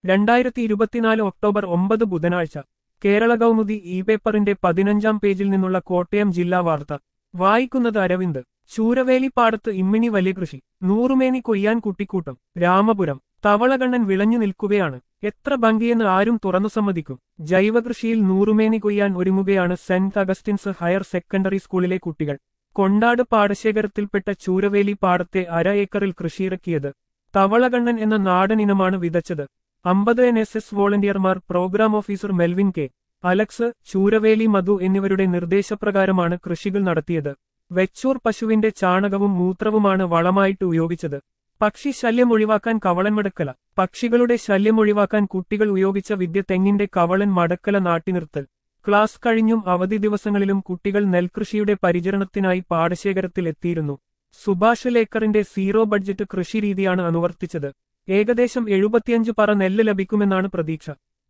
രണ്ടായിരത്തി ഇരുപത്തിനാല് ഒക്ടോബർ ഒമ്പത് ബുധനാഴ്ച കേരള കൗമുദി ഇ പേപ്പറിന്റെ പതിനഞ്ചാം പേജിൽ നിന്നുള്ള കോട്ടയം ജില്ലാ വാർത്ത വായിക്കുന്നത് അരവിന്ദ് ശൂരവേലിപ്പാടത്ത് ഇമ്മിണി വലിയ കൃഷി നൂറുമേനി കൊയ്യാൻ കുട്ടിക്കൂട്ടം രാമപുരം തവളകണ്ണൻ വിളഞ്ഞു നിൽക്കുകയാണ് എത്ര ഭംഗിയെന്ന് ആരും തുറന്നു സമ്മതിക്കും ജൈവകൃഷിയിൽ നൂറുമേനി കൊയ്യാൻ ഒരുങ്ങുകയാണ് സെന്റ് അഗസ്റ്റിൻസ് ഹയർ സെക്കൻഡറി സ്കൂളിലെ കുട്ടികൾ കൊണ്ടാട് പാടശേഖരത്തിൽപ്പെട്ട ചൂരവേലി പാടത്തെ അര ഏക്കറിൽ കൃഷിയിറക്കിയത് തവളകണ്ണൻ എന്ന നാടൻ ഇനമാണ് വിതച്ചത് അമ്പത് എൻ എസ് എസ് വോളണ്ടിയർമാർ programme officer Melvin K Alex Chooraveli Madhu എന്നിവരുടെ നിർദ്ദേശപ്രകാരമാണ് കൃഷികൾ നടത്തിയത് വെച്ചൂർ പശുവിന്റെ ചാണകവും മൂത്രവുമാണ് വളമായിട്ട് ഉപയോഗിച്ചത് പക്ഷി ശല്യം ഒഴിവാക്കാൻ കവളൻ മടക്കല പക്ഷികളുടെ ശല്യം ഒഴിവാക്കാൻ കുട്ടികൾ ഉപയോഗിച്ച വിദ്യ തെങ്ങിന്റെ കവളൻ മടക്കല നാട്ടിനിർത്തൽ ക്ലാസ് കഴിഞ്ഞും അവധി ദിവസങ്ങളിലും കുട്ടികൾ നെൽകൃഷിയുടെ പരിചരണത്തിനായി പാടശേഖരത്തിൽ എത്തിയിരുന്നു സുഭാഷ് ലേക്കറിന്റെ സീറോ ബഡ്ജറ്റ് കൃഷിരീതിയാണ് അനുവർത്തിച്ചത് ഏകദേശം എഴുപത്തിയഞ്ച് പറ നെല്ല് ലഭിക്കുമെന്നാണ് പ്രതീക്ഷ